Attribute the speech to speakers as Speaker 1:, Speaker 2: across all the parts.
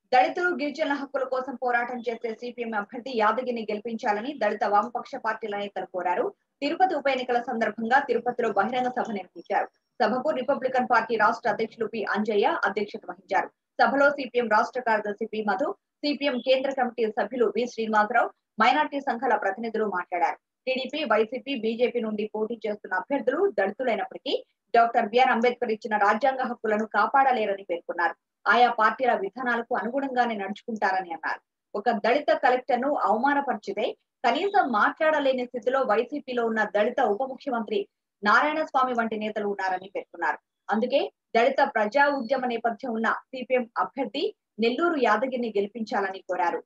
Speaker 1: దళితులు గిరిజనుల హక్కుల కోసం పోరాటం చేసే సిపిఎం అభ్యర్థి యాదగిరిని గెలిపించాలని దళిత వామపక్ష పార్టీల నేతలు కోరారు తిరుపతి ఉప ఎన్నికల సందర్భంగా తిరుపతిలో బహిరంగ సభ నిర్వహించారు సభకు రిపబ్లికన్ పార్టీ రాష్ట్ర అధ్యక్షులు పి అంజయ్య అధ్యక్షత వహించారు సభలో సిపిఎం రాష్ట్ర కార్యదర్శి పి మధు సిపిఎం కేంద్ర కమిటీ సభ్యులు వి శ్రీనివాసరావు మైనార్టీ సంఘాల ప్రతినిధులు మాట్లాడారు టీడీపీ వైసీపీ బీజేపీ నుండి పోటీ చేస్తున్న అభ్యర్థులు దళితులైనప్పటికీ డాక్టర్ బిఆర్ అంబేద్కర్ ఇచ్చిన రాజ్యాంగ హక్కులను కాపాడలేరని పేర్కొన్నారు ఆయా పార్టీల విధానాలకు అనుగుణంగానే నడుచుకుంటారని అన్నారు ఒక దళిత కలెక్టర్ ను అవమానపరిచితే కనీసం మాట్లాడలేని స్థితిలో వైసీపీలో ఉన్న దళిత ఉప ముఖ్యమంత్రి నారాయణ స్వామి వంటి నేతలు ఉన్నారని పేర్కొన్నారు అందుకే దళిత ప్రజా ఉద్యమ నేపథ్యం ఉన్న సిపిఎం అభ్యర్థి నెల్లూరు యాదగిరిని గెలిపించాలని కోరారు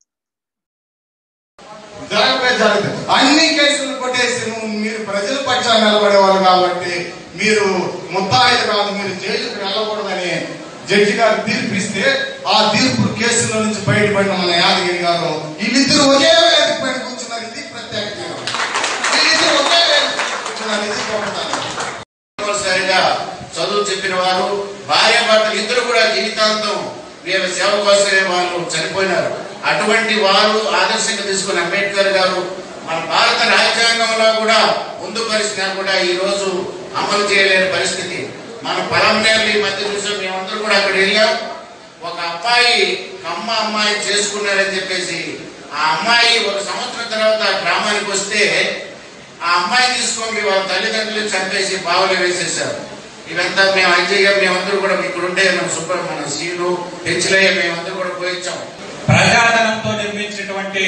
Speaker 2: జరగబోయే జరుగుతుంది అన్ని కేసులు కొట్టేసి నువ్వు మీరు ప్రజల పక్షాన్ని నిలబడేవాళ్ళు కాబట్టి మీరు ముద్దాయిలు కాదు మీరు జైలుకు వెళ్ళకూడదని జడ్జి గారు తీర్పు ఇస్తే ఆ తీర్పు కేసుల నుంచి బయటపడిన మన యాదగిరి గారు వీళ్ళిద్దరు ఒకే వేదిక పైన కూర్చున్నారు ఇది ప్రత్యేక తీర్పు. వీళ్ళిద్దరు ఒకే వేదిక పైన కూర్చున్నారు ఇది గొప్పతనం.
Speaker 3: సరిగా చదువు చెప్పిన వారు భార్య భర్తలు ఇద్దరు కూడా జీవితాంతం వీళ్ళ సేవ కోసమే వాళ్ళు చనిపోయినారు అటువంటి వారు ఆదర్శంగా తీసుకున్న అంబేద్కర్ గారు మన భారత రాజ్యాంగంలో కూడా పొందుపరిచినా కూడా ఈ రోజు అమలు చేయలేని పరిస్థితి మన పలంనేళ్ళు ఈ మధ్య చూసాం మేమందరూ కూడా అక్కడ వెళ్ళాం ఒక అబ్బాయి కమ్మ అమ్మాయి చేసుకున్నారని చెప్పేసి ఆ అమ్మాయి ఒక సంవత్సరం తర్వాత ఆ గ్రామానికి వస్తే ఆ అమ్మాయి తీసుకొని వాళ్ళ తల్లిదండ్రులు చంపేసి బావులు వేసేసారు ఇవంతా మేము అజయ్ గారు మేమందరూ కూడా ఇక్కడ ఉండే మన సుబ్బ మన సీను పెంచలయ్య మేమందరూ కూడా పోయించాం
Speaker 4: ప్రజాధనంతో నిర్మించినటువంటి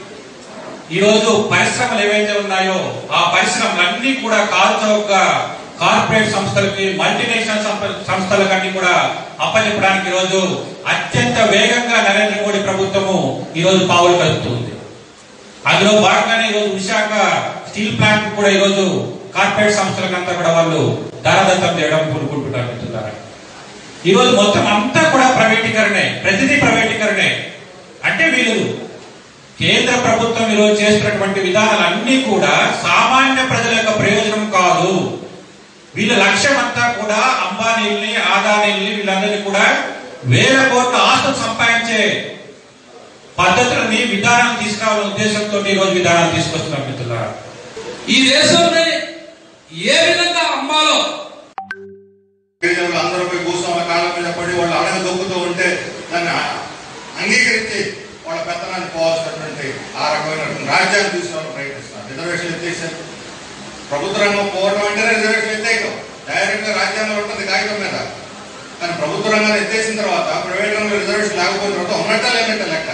Speaker 4: ఈ రోజు పరిశ్రమలు ఏవైతే ఉన్నాయో ఆ పరిశ్రమలన్నీ కూడా కాల్చౌకగా కార్పొరేట్ సంస్థలకి మల్టీనేషనల్ సంస్థ- సంస్థలకన్నీ కూడా అప్పచెప్పడానికి ఈ రోజు అత్యంత వేగంగా నరేంద్ర మోడీ ప్రభుత్వము ఈ రోజు పావులు కలుపుతుంది అందులో భాగంగానే ఈరోజు విశాఖ స్టీల్ ప్లాంట్ కూడా ఈరోజు కార్పొరేట్ సంస్థలకంతా కూడా వాళ్ళు ధరదత్తం చేయడం కోరుకుంటున్నారు మిత్రులారా ఈ రోజు మొత్తం అంతా కూడా ప్రైవేటీకరణే ప్రతిదీ ప్రైవేటీకరణే అంటే వీళ్ళు కేంద్ర ప్రభుత్వం ఈరోజు చేస్తున్నటువంటి విధానాలన్నీ కూడా సామాన్య ప్రజల యొక్క ప్రయోజనం కాదు వీళ్ళ లక్ష్యం అంతా కూడా అంబానీల్ని ఆదానీల్ని వీళ్ళందరినీ కూడా వేల కోట్ల ఆస్తులు సంపాదించే పద్ధతులని విధానం తీసుకురావాలనే ఉద్దేశంతో ఈ రోజు విధానాలు తీసుకొస్తున్నారు మిత్రులారా
Speaker 5: ఈ దేశాన్ని ఏ విధంగా అమ్మాలో
Speaker 2: గిరిజనులు అందరూ పోయి భూస్వాముల కాళ్ళ మీద పడి వాళ్ళు అడగ దొక్కుతూ ఉంటే దాన్ని ఆ- అంగీకరించి వాళ్ళ పెత్తనాన్ని పోవాల్సినటువంటి ఆ రకమైనటువంటి రాజ్యాన్ని తీసుకోవాలని ప్రయత్నిస్తున్నారు రిజర్వేషన్ ఎత్తేసారు ప్రభుత్వ రంగం పోవడం అంటే రిజర్వేషన్ ఎత్తేయటం డైరెక్ట్ గా రాజ్యాంగం ఉంటుంది కాగితం మీద కానీ ప్రభుత్వ రంగాన్ని ఎత్తేసిన తర్వాత ప్రైవేట్ రంగంలో రిజర్వేషన్ లేకపోయిన తర్వాత ఉన్నట్ట లేనట్ట లెక్క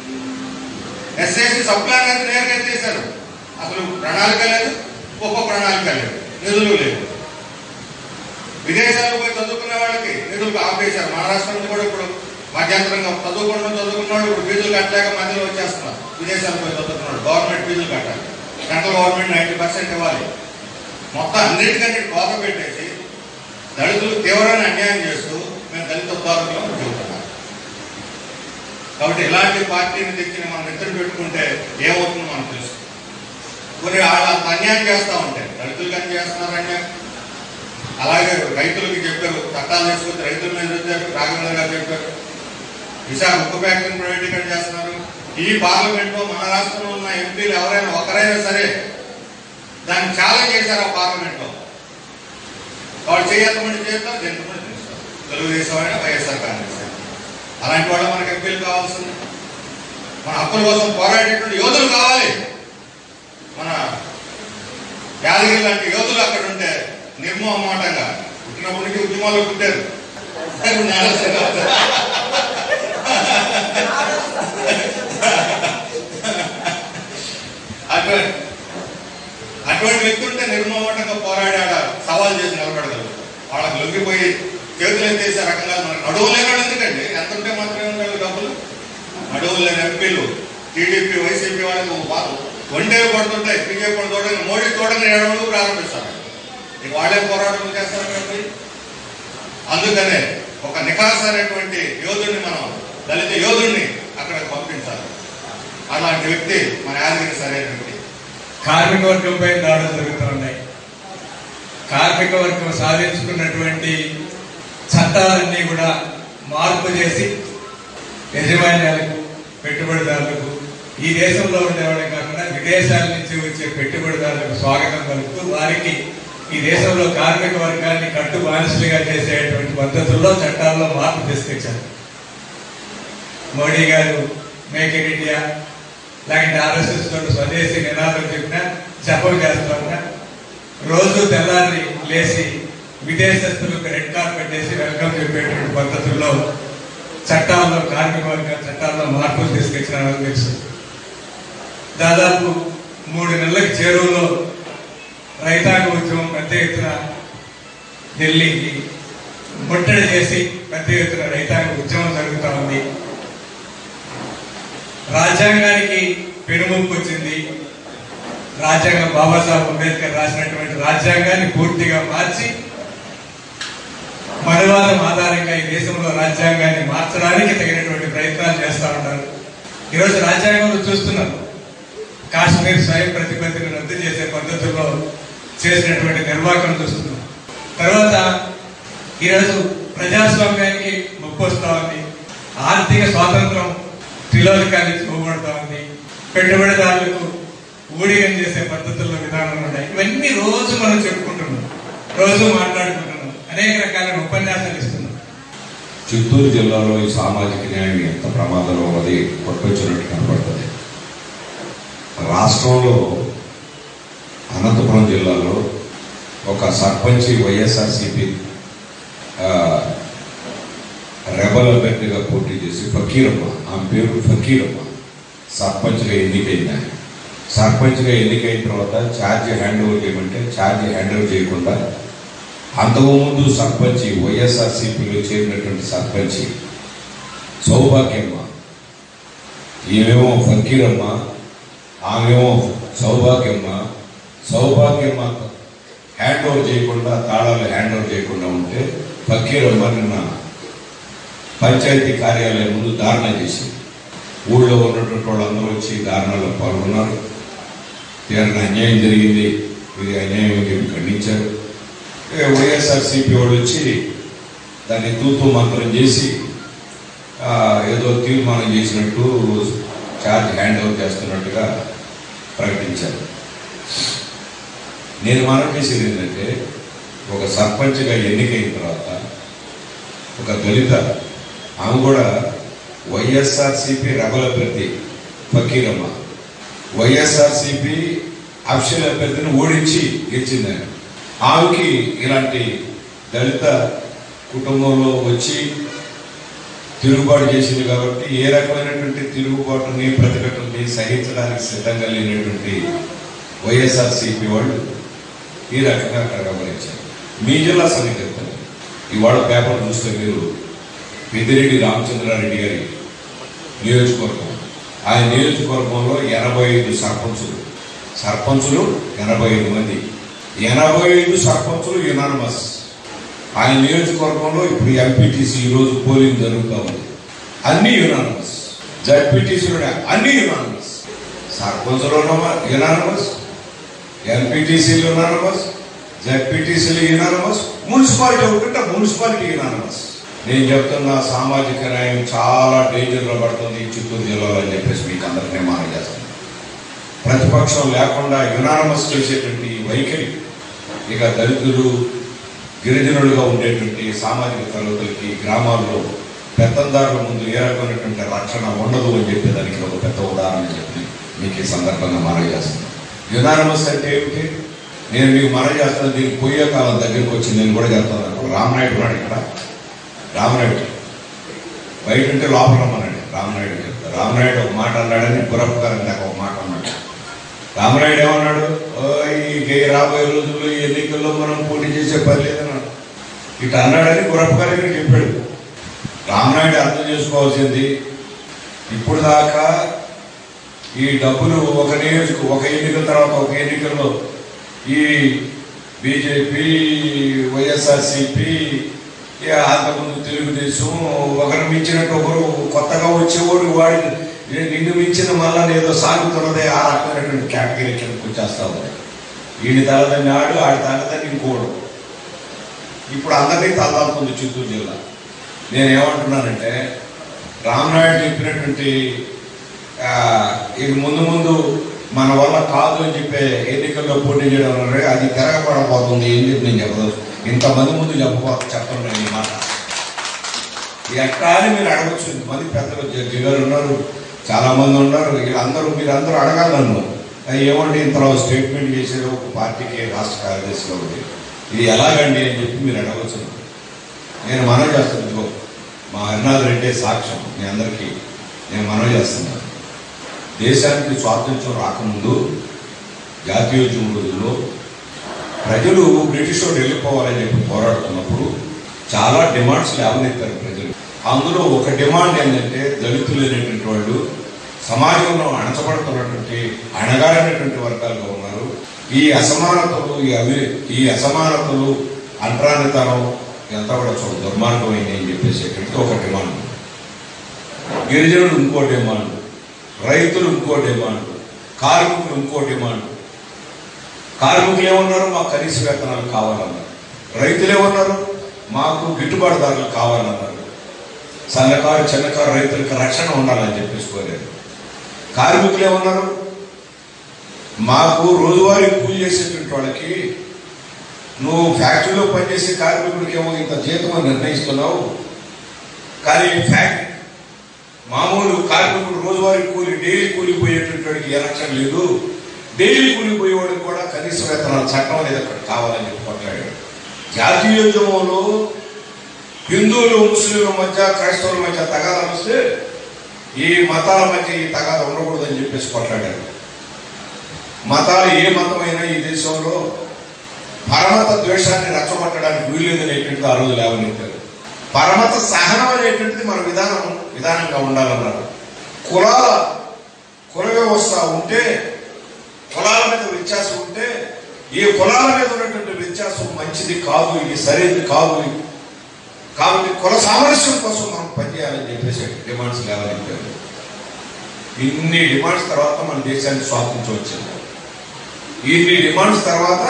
Speaker 2: ఎస్ఎస్సి సబ్ ప్లాన్ అనేది నేరుగా ఎత్తేసారు అసలు ప్రణాళిక లేదు ఉప ప్రణాళిక లేదు నిధులు లేవు విదేశాలకు పోయి చదువుకునే వాళ్ళకి నిధులు ఆపేశారు మహారాష్ట్ర కూడా ఇప్పుడు మధ్యంతరంగా చదువుకున్న చదువుకున్నాడు ఇప్పుడు ఫీజులు కట్టలేక మధ్యలో వచ్చేస్తున్నారు విదేశాలకు పోయి చదువుకున్నాడు గవర్నమెంట్ ఫీజులు కట్టాలి సెంట్రల్ గవర్నమెంట్ నైంటీ పర్సెంట్ ఇవ్వాలి మొత్తం అన్నిటికంటే కోత పెట్టేసి దళితులు తీవ్రమైన అన్యాయం చేస్తూ మేము దళిత ఉద్యోగులు చెబుతున్నాం కాబట్టి ఇలాంటి పార్టీని తెచ్చి మనం ఎత్తులు పెట్టుకుంటే ఏమవుతుందో మనకు తెలుసు కొన్ని వాళ్ళు అంత అన్యాయం చేస్తూ ఉంటాయి దళితులు కానీ చేస్తున్నారు అన్యాయం అలాగే రైతులకి చెప్పారు చట్టాలు తీసుకొచ్చి రైతుల మీద రుద్దారు రాఘవేంద్ర గారు చెప్పారు విశాఖ ఉక్కు ఫ్యాక్టరీని ప్రైవేటీకరణ చేస్తున్నారు ఈ పార్లమెంట్ లో మన రాష్ట్రంలో ఉన్న ఎంపీలు ఎవరైనా ఒకరైనా సరే దాన్ని ఛాలెంజ్ చేశారు ఆ పార్లమెంట్ లో వాళ్ళు చేయమంటే చేస్తారు జంతుమంటే చేస్తారు తెలుగుదేశం అయినా వైఎస్ఆర్ కాంగ్రెస్ అయినా అలాంటి వాళ్ళు మనకి ఎంపీలు కావాల్సింది మన హక్కుల కోసం పోరాడేటువంటి యోధులు కావాలి మన యాదగిరి లాంటి యోధులు అక్కడ ఉంటే నిర్మోహమాటంగా పుట్టినప్పటి నుంచి ఉద్యమాలు పుట్టారు ఇప్పుడు నేరస్తులు కాదు. అటువంటి అటువంటి వ్యక్తి ఉంటే నిర్మోహమాటంగా పోరాడాడ సవాల్ చేసి నిలబడగలరు వాళ్ళకి లొంగిపోయి చేతులు ఎత్తేసే రకంగా మనకు నడువు లేనాడు ఎందుకండి ఎంత ఉంటే మాత్రమే ఉండాలి డబ్బులు నడువు లేని ఎంపీలు టీడీపీ వైసీపీ వాళ్ళకి వాళ్ళు ఒంటేలు పడుతుంటాయి బీజేపీ కూడా చూడండి మోడీ చూడండి ఏడవడం ప్రారంభిస్తారు ఇక వాళ్ళే పోరాటం చేస్తారు కాబట్టి అందుకనే ఒక నికాస్ అనేటువంటి యోధుడిని మనం దళిత యోధుడిని అక్కడికి పంపించాలి అలాంటి వ్యక్తి మన యాదగిరి సరైన వ్యక్తి
Speaker 6: కార్మిక వర్గంపై దాడులు జరుగుతున్నాయి కార్మిక వర్గం సాధించుకున్నటువంటి చట్టాలన్నీ కూడా మార్పు చేసి యజమాన్యాలకు పెట్టుబడిదారులకు ఈ దేశంలో ఉండేవాడే కాకుండా విదేశాల నుంచి వచ్చే పెట్టుబడిదారులకు స్వాగతం పలుకుతూ వారికి ఈ దేశంలో కార్మిక వర్గాన్ని కట్టు బానిసలుగా చేసేటువంటి పద్ధతుల్లో చట్టాల్లో మార్పు తీసుకొచ్చారు Modi garu make in India లేకపోతే ఆర్ఎస్ఎస్ వాళ్ళు స్వదేశీ నినాదం చెప్పినా జపం చేస్తా ఉన్నా రోజు తెల్లారి లేచి విదేశస్తులకు రెడ్ కార్పెట్ వేసి వెల్కమ్ చెప్పేటువంటి పద్ధతుల్లో చట్టాల్లో కార్మిక వర్గ చట్టాల్లో మార్పులు తీసుకొచ్చినారని తెలుసు దాదాపు మూడు నెలలకు చేరువలో రైతాంగ ఉద్యమం పెద్ద ఎత్తున ఢిల్లీకి ముట్టడి చేసి పెద్ద ఎత్తున రైతాంగ ఉద్యమం జరుగుతూ ఉంది రాజ్యాంగానికి పెనుముప్పు వచ్చింది రాజ్యాంగం బాబాసాహెబ్ అంబేద్కర్ రాసినటువంటి రాజ్యాంగాన్ని పూర్తిగా మార్చి మనువాదం ఆధారంగా ఈ దేశంలో రాజ్యాంగాన్ని మార్చడానికి తగినటువంటి ప్రయత్నాలు చేస్తూ ఉంటారు ఈరోజు రాజ్యాంగంలో చూస్తున్నాం కాశ్మీర్ స్వయం ప్రతిపత్తిని రద్దు చేసే పద్ధతుల్లో చేసినటువంటి నిర్వాహకం చూస్తున్నాం తర్వాత ఈరోజు ప్రజాస్వామ్యానికి ముప్పు వస్తూ ఉంది ఆర్థిక స్వాతంత్రం తిలోదకాన్ని చూపబడతా ఉంది పెట్టుబడిదారులకు ఊడిగం చేసే పద్ధతుల్లో విధానాలు ఉన్నాయి ఇవన్నీ రోజు మనం చెప్పుకుంటున్నాం రోజు మాట్లాడుకుంటున్నాం అనేక రకాలైన ఉపన్యాసాలు ఇస్తున్నాం
Speaker 7: చిత్తూరు జిల్లాలో ఈ సామాజిక న్యాయం ఎంత ప్రమాదంలో ఉన్నది కొట్టుకొచ్చినట్టు కనబడుతుంది రాష్ట్రంలో అనంతపురం జిల్లాలో ఒక సర్పంచి వైఎస్ఆర్సిపి రెబల్ అభ్యర్థిగా పోటీ చేసి ఫకీరమ్మ ఆమె పేరు ఫకీరమ్మ సర్పంచ్గా ఎన్నికైంది ఆమె. సర్పంచ్గా ఎన్నికైన తర్వాత ఛార్జ్ హ్యాండ్ ఓవర్ చేయమంటే ఛార్జ్ హ్యాండ్ ఓవర్ చేయకుండా అంతకుముందు సర్పంచి వైఎస్ఆర్సీపీలో చేరినటువంటి సర్పంచి సౌభాగ్యమ్మ ఈమెమో ఫకీరమ్మ ఆమెమో సౌభాగ్యమ్మ సౌభాగ్యమ్మ హ్యాండ్ ఓవర్ చేయకుండా తాళాలు హ్యాండ్ ఓవర్ చేయకుండా ఉంటే ఫకీరమ్మ నిన్న పంచాయతీ కార్యాలయం ముందు ధారణ చేసి ఊళ్ళో ఉన్నటువంటి వాళ్ళందరూ వచ్చి ధారణలో పాల్గొన్నారు తీరని అన్యాయం జరిగింది ఇది అన్యాయం అని చెప్పి ఖండించారు ఇక వైఎస్ఆర్సీపీ వాళ్ళు వచ్చి దాన్ని తూతూ మంత్రం చేసి ఆ, ఏదో తీర్మానం చేసినట్టు ఛార్జ్ హ్యాండ్ ఓవర్ చేస్తున్నట్టుగా ప్రకటించారు నేను మనం చేసేది ఏంటంటే ఒక సర్పంచ్గా ఎన్నికైన తర్వాత ఒక దళిత ఆమె కూడా వైఎస్ఆర్సీపీ రెబల్ అభ్యర్థి ఫకీరమ్మ వైఎస్ఆర్సీపీ అఫిషియల్ అభ్యర్థిని ఓడించి గెలిచింది ఆమె. ఆమెకి ఇలాంటి దళిత కుటుంబంలో వచ్చి తిరుగుబాటు చేసింది కాబట్టి ఏ రకమైనటువంటి తిరుగుబాటుని ప్రతిఘటనని సహించడానికి సిద్ధంగా లేనటువంటి వైఎస్ఆర్సీపీ వాళ్ళు ఈ రకంగా అక్కడ గమనించారు మీ జిల్లా సంగతి చెప్తాను ఇవాళ పేపర్ చూస్తే మీరు పెద్దిరెడ్డి రామచంద్రారెడ్డి గారి నియోజకవర్గం ఆయన నియోజకవర్గంలో ఎనభై ఐదు సర్పంచులు సర్పంచులు ఎనభై ఐదు మంది ఎనభై ఐదు సర్పంచులు యునానమస్ ఆయన నియోజకవర్గంలో ఇప్పుడు ఎంపీటీసీ ఈరోజు పోలింగ్ జరుగుతూ ఉంది అన్ని యునానమస్ జడ్పీటీసీలు అన్ని యునానమస్ సర్పంచులు యునానమస్ ఎంపీటీసీలు యునానమస్ జడ్పీటీసీలు యునానమస్ మున్సిపాలిటీ ఒకటి మున్సిపాలిటీ యునానమస్ నేను చెప్తున్న సామాజిక న్యాయం చాలా డేంజర్లో పడుతుంది ఈ చిత్తూరు జిల్లాలో అని చెప్పేసి మీకు అందరికీ మనం చేస్తాను ప్రతిపక్షం లేకుండా యునానమస్ చేసేటువంటి ఈ వైఖరి ఇక దళితులు గిరిజనులుగా ఉండేటువంటి సామాజిక తరగతులకి గ్రామాల్లో పెత్తందారుల ముందు ఏ రకమైనటువంటి రక్షణ ఉండదు అని చెప్పేదానికి ఒక పెద్ద ఉదాహరణ చెప్పి మీకు ఈ సందర్భంగా మనవి చేస్తున్నాను యునానమస్ అంటే ఏమిటి నేను మీకు మనవి చేస్తాను దీనికి పోయే కాలం దగ్గరికి వచ్చింది నేను కూడా చెప్తాను రామనాయుడు ఉన్నాడు ఇక్కడ రామనాయుడు బయట ఉంటే లోపల రమ్మన్నాడు రామనాయుడు చెప్తారు రామనాయుడు ఒక మాట అన్నాడని గురప్ప గారు ఇందాక ఒక మాట అన్నాడు రామనాయుడు ఏమన్నాడు "ఓ, ఈ గే- రాబోయే రోజుల్లో ఈ ఎన్నికల్లో మనం పోటీ చేసే పని లేదన్నాడు ఇటు అన్నాడని గురప్ప గారు ఇక్కడ చెప్పాడు రామనాయుడు అర్థం చేసుకోవాల్సింది ఇప్పుడు దాకా ఈ డబ్బులు ఒక నియోజక ఒక ఎన్నికల తర్వాత ఒక ఎన్నికల్లో ఈ బీజేపీ వైఎస్ఆర్సిపి అంతకుముందు తెలుగుదేశం ఒకరు మించినట్టు ఒకరు కొత్తగా వచ్చేవాడు వాడి నిన్ను మించిన మళ్ళా ఏదో సాగుతున్నదే ఆ రకమైనటువంటి కేటగిరీ కిందకు వచ్చేస్తా ఉంది వీడి తలదని ఆడు ఆడి తలదని ఇంకోడు ఇప్పుడు అందరినీ తలదాల్తుంది చిత్తూరు జిల్లా నేను ఏమంటున్నానంటే రామనాయుడు చెప్పినటువంటి ఆ, ఇది ముందు ముందు మన వల్ల కాదు అని చెప్పే ఎన్నికల్లో పోటీ చేయడం వల్ల అది తిరగబడబోతుంది ఏం చెప్పి నేను చెప్పదు ఇంతమంది ముందు చెప్పబో చెప్పను నేను ఈ మాట ఎట్లా అని మీరు అడగచ్చు ఇంతమంది పెద్దలు జడ్జి గారు ఉన్నారు చాలా మంది ఉన్నారు వీళ్ళందరూ మీరు అందరూ అడగాలి నన్ను అది ఏమంటే ఇంతలో స్టేట్మెంట్ చేసేది ఒక పార్టీకి రాష్ట్ర కార్యదర్శిగా ఉంది ఇది ఎలాగండి అని చెప్పి మీరు అడగచ్చు నేను మనవి చేస్తాను ఇదిగో మా హరినాథ్ రెడ్డి సాక్ష్యం మీ అందరికీ నేను మనవి చేస్తున్నాను దేశానికి స్వాతంత్ర్యం రాకముందు జాతీయోద్యమ రోజుల్లో ప్రజలు బ్రిటిష్ వాడు వెళ్ళిపోవాలని చెప్పి పోరాడుతున్నప్పుడు చాలా డిమాండ్స్ లేవనెత్తారు ప్రజలు అందులో ఒక డిమాండ్ ఏంటంటే దళితులు అనేటువంటి వాళ్ళు సమాజంలో అణచబడుతున్నటువంటి అణగారినటువంటి వర్గాలుగా ఉన్నారు ఈ అసమానతలు ఈ అవి ఈ అసమానతలు అంటరానితనం ఎంత కూడా చాలా దుర్మార్గమైంది అని చెప్పేసి ఇక్కడితో ఒక డిమాండ్ గిరిజనులు ఇంకో డిమాండ్ రైతులు ఇంకో డిమాండ్ కార్మికులు ఇంకో డిమాండ్ కార్మికులు ఏమన్నారు మాకు కనీస వేతనాలు కావాలన్నారు రైతులు ఏమన్నారు మాకు గిట్టుబాటు ధరలు కావాలన్నారు సన్నకారు చిన్నకారు రైతులకు రక్షణ ఉండాలని చెప్పేసి కోరారు కార్మికులు ఏమన్నారు మాకు రోజువారీ కూలి చేసేటువంటి వాళ్ళకి నువ్వు ఫ్యాక్టరీలో పనిచేసే కార్మికుడికి ఏమో ఇంత జీతం అని నిర్ణయిస్తున్నావు కానీ ఫ్యాక్టరీ మామూలు కార్మికుడు రోజువారీ కూలి డైలీ కూలి పోయేటువంటి వాడికి ఏ రక్షణ లేదు డైలీ కూలి పోయేవాడికి కూడా కనీస వేతనాల చట్టం అనేది అక్కడ కావాలని చెప్పి కొట్లాడాడు జాతీయోద్యమంలో హిందువులు ముస్లింల మధ్య క్రైస్తవుల మధ్య తగాదాలు వస్తే ఈ మతాల మధ్య ఈ తగాద ఉండకూడదని చెప్పేసి కొట్లాడారు మతాలు ఏ మతమైనా ఈ దేశంలో పరమత ద్వేషాన్ని రెచ్చగొట్టడానికి వీల్లేదు అనేటువంటిది ఆ రోజు లేవనెత్తారు పరమత సహనం అనేటువంటిది మన విధానం విధానంగా ఉండాలన్నారు కులాల కుల వ్యవస్థ ఉంటే కులాల మీద వ్యత్యాసం ఉంటే ఈ కులాల మీద ఉన్నటువంటి వ్యత్యాసం మంచిది కాదు ఇది సరైనది కాదు కాబట్టి కుల సామరస్యం కోసం మనం పనిచేయాలని చెప్పేసి డిమాండ్స్ లేవనెత్తారు ఇన్ని డిమాండ్స్ తర్వాత మన దేశాన్ని స్వాతంత్రం వచ్చింది ఇన్ని డిమాండ్స్ తర్వాత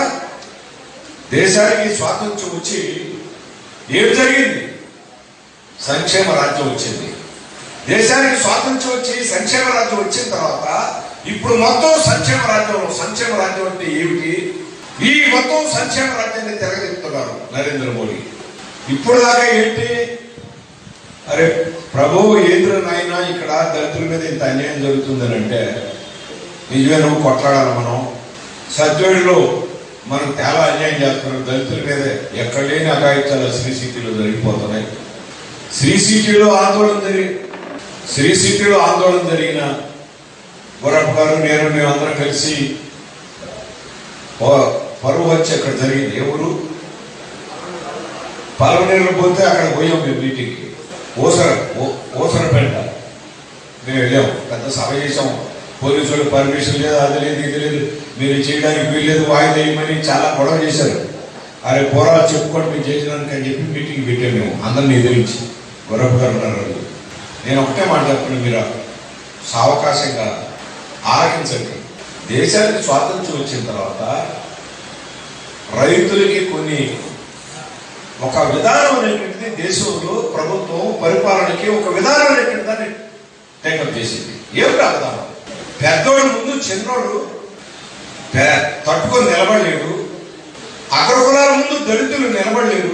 Speaker 7: దేశానికి స్వాతంత్రం వచ్చి ఏం జరిగింది సంక్షేమ రాజ్యం వచ్చింది దేశానికి స్వాతంత్రం వచ్చి సంక్షేమ రాజ్యం వచ్చిన తర్వాత ఇప్పుడు మొత్తం సంక్షేమ రాజ్యంలో సంక్షేమ రాజ్యం అంటే ఏమిటి ఈ మొత్తం సంక్షేమ రాజ్యాన్ని తిరగదిస్తున్నారు నరేంద్ర మోడీ ఇప్పుడు దాకా ఏంటి అరే ప్రభువు ఏంద్ర నాయన ఇక్కడ దళితుల మీద ఇంత అన్యాయం జరుగుతుందని అంటే నిజమే నువ్వు కొట్లాడాలి మనం సత్యుడిలో మనం చాలా అన్యాయం చేస్తున్నాం దళితుల మీద ఎక్కడ లేని అఘాయిత్యాలు శ్రీ సిటీలో జరిగిపోతున్నాయి శ్రీ సిటీలో ఆందోళన జరిగి శ్రీ సిటీలో ఆందోళన జరిగిన గురప్ప గారు నేను మేమందరం కలిసి ప- పరువు వచ్చి అక్కడ జరిగింది ఎవరు పలవనీళ్ళు పోతే అక్కడ పోయాం మేము మీటింగ్కి ఓసర ఓ- ఓసరపేట మేము వెళ్ళాం పెద్ద సభ చేసాం పోలీసులు పర్మిషన్ లేదు అది లేదు ఇది లేదు మీరు చేయడానికి వీల్లేదు వాయిదా వేయమని చాలా గొడవ చేశారు అరే పోరాలు చెప్పుకోండి మీరు చేసినానికి అని చెప్పి మీటింగ్ పెట్టాం మేము అందరిని ఎదిరించి గొర్రప్ప గారు ఉన్నారు వాళ్ళు. నేను ఒకటే మాట చెప్తున్నాను మీరు సావకాశంగా ఆలకించండి దేశానికి స్వాతంత్రం వచ్చిన తర్వాత రైతులకి కొన్ని ఒక విధానం అనేటువంటిది దేశంలో ప్రభుత్వం పరిపాలనకి ఒక విధానం అనేటువంటి దాన్ని టేకప్ చేసింది ఏమిటి ఆ విధానం పెద్దోడు ముందు చిన్నోడు పె- తట్టుకొని నిలబడలేడు అగ్రకులాల ముందు దళితులు నిలబడలేరు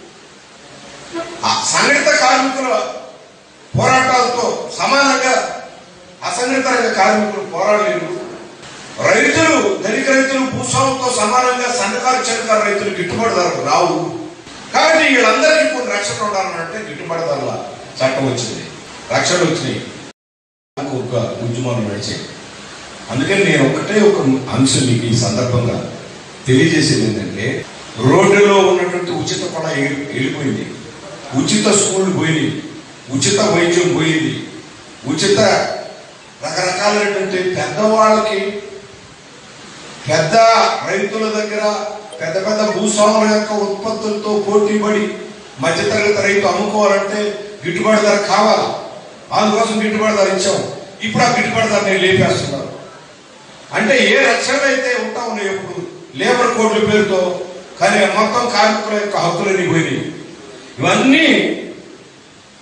Speaker 7: ఆ సంఘటిత కార్మికుల పోరాటాలతో సమానంగా అసంఘటిత రంగ కార్మికులు పోరాడలేరు రైతులు ధనిక రైతులు భూస్వాములతో సమానంగా సన్నకారు చిన్నకారు రైతులు గిట్టుబాటు ధరలు రావు కాబట్టి వీళ్ళందరికీ కొన్ని రక్షణ ఉండాలంటే గిట్టుబాటు ధరల చట్టం వచ్చింది రక్షణ వచ్చినాయి ఒక ఉద్యమాలు నడిచాయి అందుకని నేను ఒకటే ఒక అంశం మీకు ఈ సందర్భంగా తెలియజేసేది ఏంటంటే రోడ్డులో ఉన్నటువంటి ఉచిత కూడా ఎగిరి- వెళ్ళిపోయింది ఉచిత స్కూల్ పోయింది ఉచిత వైద్యం పోయింది ఉచిత రకరకాలైనటువంటి పెద్దవాళ్ళకి పెద్ద రైతుల దగ్గర పెద్ద పెద్ద భూస్వాముల యొక్క ఉత్పత్తులతో పోటీ పడి మధ్యతరగతి రైతు అమ్ముకోవాలంటే గిట్టుబాటు ధర కావాలి అందుకోసం గిట్టుబాటు ధర ఇచ్చాం ఇప్పుడు ఆ గిట్టుబాటు ధరని లేపేస్తున్నారు అంటే ఏ రక్షణ అయితే ఉంటా ఉన్నాయి ఇప్పుడు లేబర్ కోడ్ల పేరుతో కానీ మొత్తం కార్మికుల యొక్క హక్కులన్నీ పోయినాయి ఇవన్నీ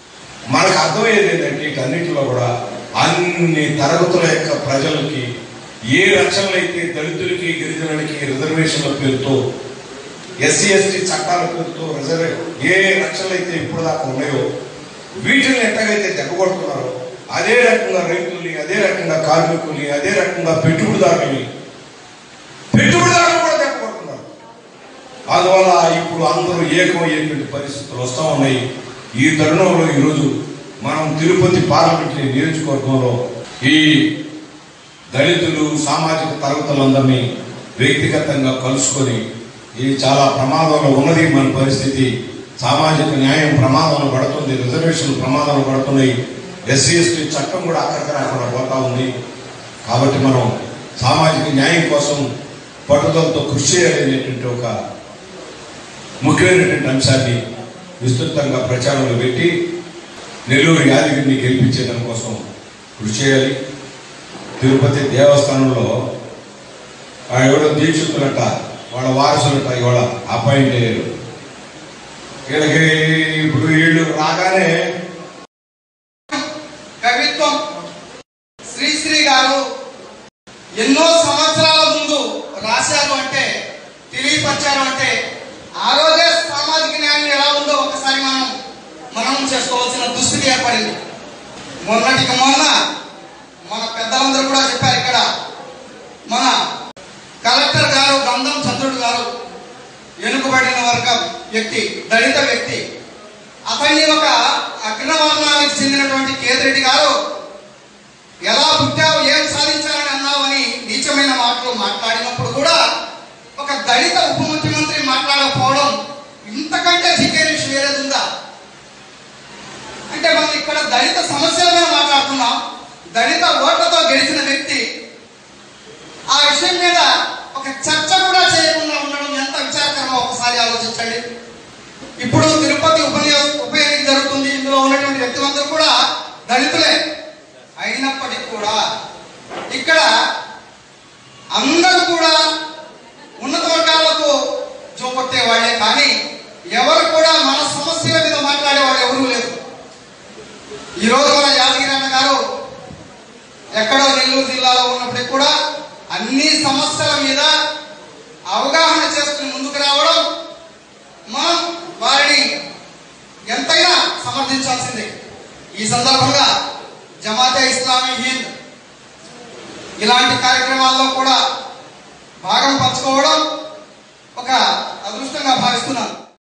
Speaker 7: మనకు అర్థమయ్యేది ఏంటంటే వీటన్నిటిలో కూడా అన్ని తరగతుల యొక్క ప్రజలకి ఏ రక్షణలు అయితే దళితులకి గిరిజనులకి రిజర్వేషన్ల పేరుతో ఎస్సీ ఎస్టీ చట్టాల పేరుతో రిజర్వే ఏ రక్షణలు అయితే ఇప్పుడు దాకా ఉన్నాయో వీటిని ఎట్టగైతే దెబ్బకొడుతున్నారో అదే రకంగా రైతుల్ని అదే రకంగా కార్మికుల్ని అదే రకంగా పెట్టుబడిదారుల్ని పెట్టుబడిదారులు కూడా దెబ్బకొడుతున్నారు అందువల్ల ఇప్పుడు అందరూ ఏకమయ్యేటువంటి పరిస్థితులు వస్తూ ఉన్నాయి ఈ తరుణంలో ఈరోజు మనం తిరుపతి పార్లమెంట్ నియోజకవర్గంలో ఈ దళితులు సామాజిక తరగతులందరినీ వ్యక్తిగతంగా కలుసుకొని ఇది చాలా ప్రమాదంలో ఉన్నది మన పరిస్థితి సామాజిక న్యాయం ప్రమాదంలో పడుతుంది రిజర్వేషన్లు ప్రమాదంలో పడుతున్నాయి ఎస్సీ ఎస్టీ చట్టం కూడా అక్కడికి రాకుండా పోతా ఉంది కాబట్టి మనం సామాజిక న్యాయం కోసం పట్టుదలతో కృషి చేయాలనేటువంటి ఒక ముఖ్యమైనటువంటి అంశాన్ని విస్తృతంగా ప్రచారంలో పెట్టి నెల్లూరు యాదగిరిని గెలిపించే దానికోసం కృషి చేయాలి తిరుపతి దేవస్థానంలో ఆ ఎవడో దీక్షితులట వాళ్ళ వారసులట ఇవాళ అపాయింట్ అయ్యారు వీళ్ళకి ఇప్పుడు వీళ్ళు రాగానే
Speaker 8: కవిత్వం శ్రీశ్రీ గారు ఎన్నో సంవత్సరాల ముందు రాశారు అంటే తెలియపరిచారు అంటే ఆ రోజే సామాజిక న్యాయం ఎలా ఉందో ఒకసారి మనం మనం చేసుకోవాల్సిన దుస్థితి ఏర్పడింది మొన్నటికి మొన్న మన పెద్దలందరూ కూడా చెప్పారు ఇక్కడ మన కలెక్టర్ గారు గంధం చంద్రుడు గారు వెనుకబడిన వర్గం వ్యక్తి దళిత వ్యక్తి అతన్ని ఒక అగ్రవర్ణానికి చెందినటువంటి కేతిరెడ్డి గారు ఎలా పుట్టావు ఏం సాధించాలని అన్నావని నీచమైన మాటలు మాట్లాడినప్పుడు కూడా ఒక దళిత ఉప ముఖ్యమంత్రి మాట్లాడకపోవడం ఇంతకంటే చిక్కే విషయం వేరేది ఉందా అంటే మనం ఇక్కడ దళిత సమస్యల మీద మాట్లాడుతున్నాం దళిత ఓట్లతో గెలిచిన వ్యక్తి ఆ విషయం మీద ఒక చర్చ కూడా చేయకుండా ఉండడం ఎంత విచారకరమో ఒకసారి ఆలోచించండి ఇప్పుడు తిరుపతి ఉప ఉప ఎన్నిక జరుగుతుంది ఇందులో ఉన్నటువంటి వ్యక్తులందరూ కూడా దళితులే అయినప్పటికీ కూడా ఇక్కడ అందరూ కూడా ఉన్నత వర్గాలకు చూపట్టే వాళ్ళే కానీ ఎవరు కూడా మన సమస్యల మీద మాట్లాడే వాళ్ళు ఎవరూ లేరు ఈరోజు మన యాదగిరి అన్న గారు ఎక్కడో నెల్లూరు జిల్లాలో ఉన్నప్పటికీ కూడా అన్ని సమస్యల మీద అవగాహన చేసుకుని ముందుకు రావడం మనం వారిని ఎంతైనా సమర్థించాల్సిందే ఈ సందర్భంగా జమాతే ఇస్లామీ హింద్ ఇలాంటి కార్యక్రమాల్లో కూడా భాగం పంచుకోవడం ఒక అదృష్టంగా భావిస్తున్నాను